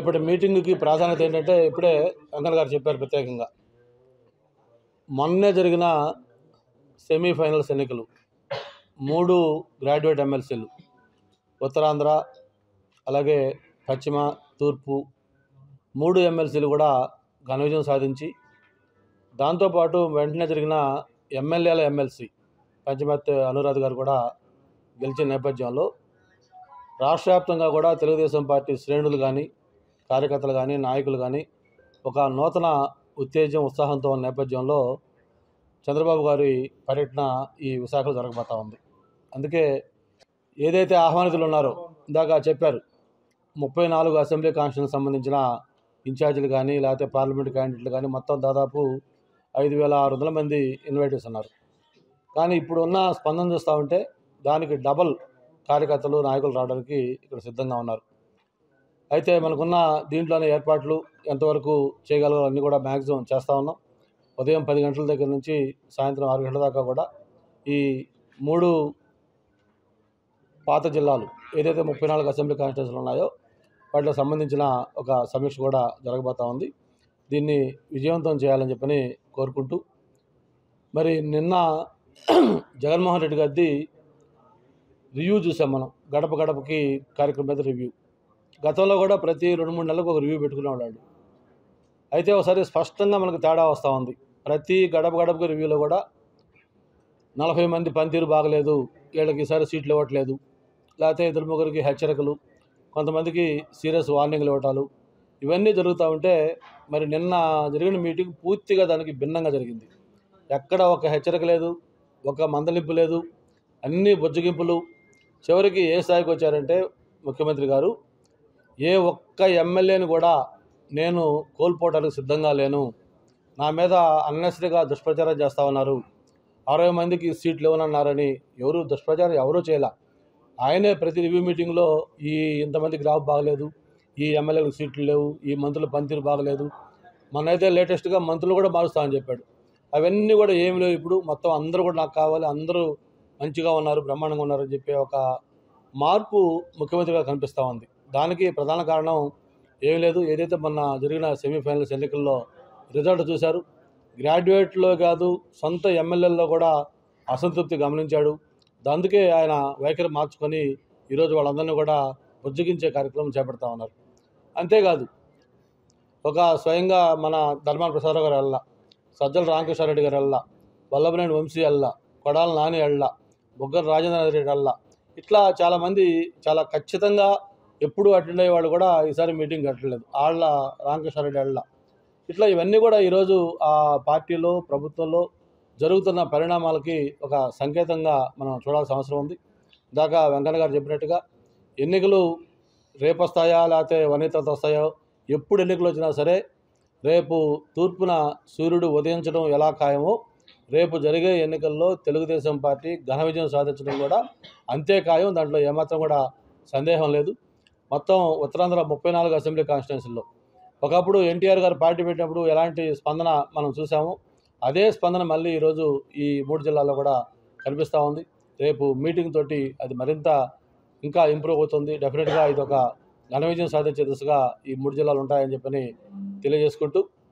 రేపటి మీటింగ్కి ప్రాధాన్యత ఏంటంటే ఇప్పుడే వెంకన్న గారు చెప్పారు ప్రత్యేకంగా మొన్నే జరిగిన సెమీఫైనల్స్ ఎన్నికలు మూడు గ్రాడ్యుయేట్ ఎమ్మెల్సీలు ఉత్తరాంధ్ర అలాగే పశ్చిమ తూర్పు మూడు ఎమ్మెల్సీలు కూడా ఘన విజయం సాధించి దాంతోపాటు వెంటనే జరిగిన ఎమ్మెల్యేల ఎమ్మెల్సీ పంచమర్తి అనురాధ్ గారు కూడా గెలిచిన నేపథ్యంలో రాష్ట్ర వ్యాప్తంగా కూడా తెలుగుదేశం పార్టీ శ్రేణులు కానీ కార్యకర్తలు కానీ నాయకులు కానీ ఒక నూతన ఉత్తేజం ఉత్సాహంతో ఉన్న నేపథ్యంలో చంద్రబాబు గారి పర్యటన ఈ విశాఖలో జరగబోతా ఉంది అందుకే ఏదైతే ఆహ్వానితులు ఉన్నారో ఇందాక చెప్పారు ముప్పై నాలుగు అసెంబ్లీ కాన్స్టిట్యూషన్ సంబంధించిన ఇన్ఛార్జీలు కానీ లేకపోతే పార్లమెంట్ క్యాండిడేట్లు కానీ మొత్తం దాదాపు ఐదు వేల ఆరు వందల మంది ఇన్వైటర్స్ ఉన్నారు కానీ ఇప్పుడు ఉన్న స్పందన చూస్తూ ఉంటే దానికి డబల్ కార్యకర్తలు నాయకులు రావడానికి ఇక్కడ సిద్ధంగా ఉన్నారు అయితే మనకున్న దీంట్లోనే ఏర్పాట్లు ఎంతవరకు చేయగలగో అన్నీ కూడా మ్యాక్సిమం చేస్తూ ఉన్నాం ఉదయం పది గంటల దగ్గర నుంచి సాయంత్రం ఆరు గంటల దాకా కూడా ఈ మూడు పాత జిల్లాలు ఏదైతే ముప్పై నాలుగు అసెంబ్లీ కాన్స్టిట్యూన్సీలు ఉన్నాయో వాటికి సంబంధించిన ఒక సమీక్ష కూడా జరగబోతా ఉంది దీన్ని విజయవంతం చేయాలని చెప్పని కోరుకుంటూ మరి నిన్న జగన్మోహన్ రెడ్డి గారిది రివ్యూ చూసాం మనం గడప గడపకి కార్యక్రమం మీద రివ్యూ గతంలో కూడా ప్రతి రెండు మూడు నెలలకు ఒక రివ్యూ పెట్టుకునేవాళ్ళు అయితే ఒకసారి స్పష్టంగా మనకు తేడా వస్తూ ఉంది ప్రతి గడప గడపకి రివ్యూలో కూడా నలభై మంది పనితీరు బాగలేదు వీళ్ళకి ఈసారి సీట్లు ఇవ్వట్లేదు లేకపోతే ఇద్దరు ముగ్గురికి హెచ్చరికలు కొంతమందికి సీరియస్ వార్నింగ్లు ఇవ్వటాలు ఇవన్నీ జరుగుతూ ఉంటే మరి నిన్న జరిగిన మీటింగ్ పూర్తిగా దానికి భిన్నంగా జరిగింది ఎక్కడ ఒక హెచ్చరిక లేదు ఒక మందలింపు లేదు అన్ని బుజ్జగింపులు చివరికి ఏ స్థాయికి వచ్చారంటే ముఖ్యమంత్రి గారు ఏ ఒక్క ఎమ్మెల్యేని కూడా నేను కోల్పోవడానికి సిద్ధంగా లేను నా మీద అన్నెసరిగా దుష్ప్రచారం చేస్తా ఉన్నారు అరవై మందికి సీట్లు ఇవ్వనన్నారని ఎవరు దుష్ప్రచారం ఎవరూ చేయలే ఆయనే ప్రతి రివ్యూ మీటింగ్లో ఈ ఇంతమంది గ్రాఫ్ బాగలేదు ఈ ఎమ్మెల్యేలకు సీట్లు లేవు ఈ మంత్రుల పనితీరు బాగలేదు మొన్నైతే లేటెస్ట్గా మంత్రులు కూడా మారుస్తామని చెప్పాడు అవన్నీ కూడా ఏమి లేవు ఇప్పుడు మొత్తం అందరూ కూడా నాకు కావాలి అందరూ మంచిగా ఉన్నారు బ్రహ్మాండంగా ఉన్నారు అని చెప్పే ఒక మార్పు ముఖ్యమంత్రిగా కనిపిస్తూ ఉంది దానికి ప్రధాన కారణం ఏమీ లేదు ఏదైతే మొన్న జరిగిన సెమీఫైనల్స్ ఎన్నికల్లో రిజల్ట్ చూశారు గ్రాడ్యుయేట్లో కాదు సొంత ఎమ్మెల్యేల్లో కూడా అసంతృప్తి గమనించాడు అందుకే ఆయన వైఖరి మార్చుకొని ఈరోజు వాళ్ళందరినీ కూడా బుజ్జగించే కార్యక్రమం చేపడతా ఉన్నారు అంతేకాదు ఒక స్వయంగా మన ధర్మాన ప్రసాదరావు గారు వెళ్ళ సజ్జల రామకృష్ణారెడ్డి గారు వెళ్ళ వల్లభనేని వంశీ వెళ్ళ కొడాల నాని వెళ్ళ బుగ్గన రాజేంద్ర రెడ్డి వెళ్ళ ఇట్లా చాలామంది చాలా ఖచ్చితంగా ఎప్పుడు అటెండ్ అయ్యే వాళ్ళు కూడా ఈసారి మీటింగ్ కట్టలేదు వాళ్ళ రామకృష్ణారెడ్డి వెళ్ళ ఇట్లా ఇవన్నీ కూడా ఈరోజు ఆ పార్టీలో ప్రభుత్వంలో జరుగుతున్న పరిణామాలకి ఒక సంకేతంగా మనం చూడాల్సిన అవసరం ఉంది ఇందాక వెంకన్న గారు చెప్పినట్టుగా ఎన్నికలు రేపు వస్తాయా లేకపోతే వనితతో వస్తాయో ఎప్పుడు ఎన్నికలు వచ్చినా సరే రేపు తూర్పున సూర్యుడు ఉదయించడం ఎలా ఖాయమో రేపు జరిగే ఎన్నికల్లో తెలుగుదేశం పార్టీ ఘన విజయం సాధించడం కూడా అంతే ఖాయం దాంట్లో ఏమాత్రం కూడా సందేహం లేదు మొత్తం ఉత్తరాంధ్ర ముప్పై నాలుగు అసెంబ్లీ కాన్స్టిట్యున్సీల్లో ఒకప్పుడు ఎన్టీఆర్ గారు పార్టీ పెట్టినప్పుడు ఎలాంటి స్పందన మనం చూసాము అదే స్పందన మళ్ళీ ఈరోజు ఈ మూడు జిల్లాల్లో కూడా కనిపిస్తూ ఉంది రేపు మీటింగ్ తోటి అది మరింత ఇంకా ఇంప్రూవ్ అవుతుంది డెఫినెట్గా ఇది ఒక ఘన విజయం సాధించే దిశగా ఈ మూడు జిల్లాలు ఉంటాయని చెప్పని తెలియజేసుకుంటూ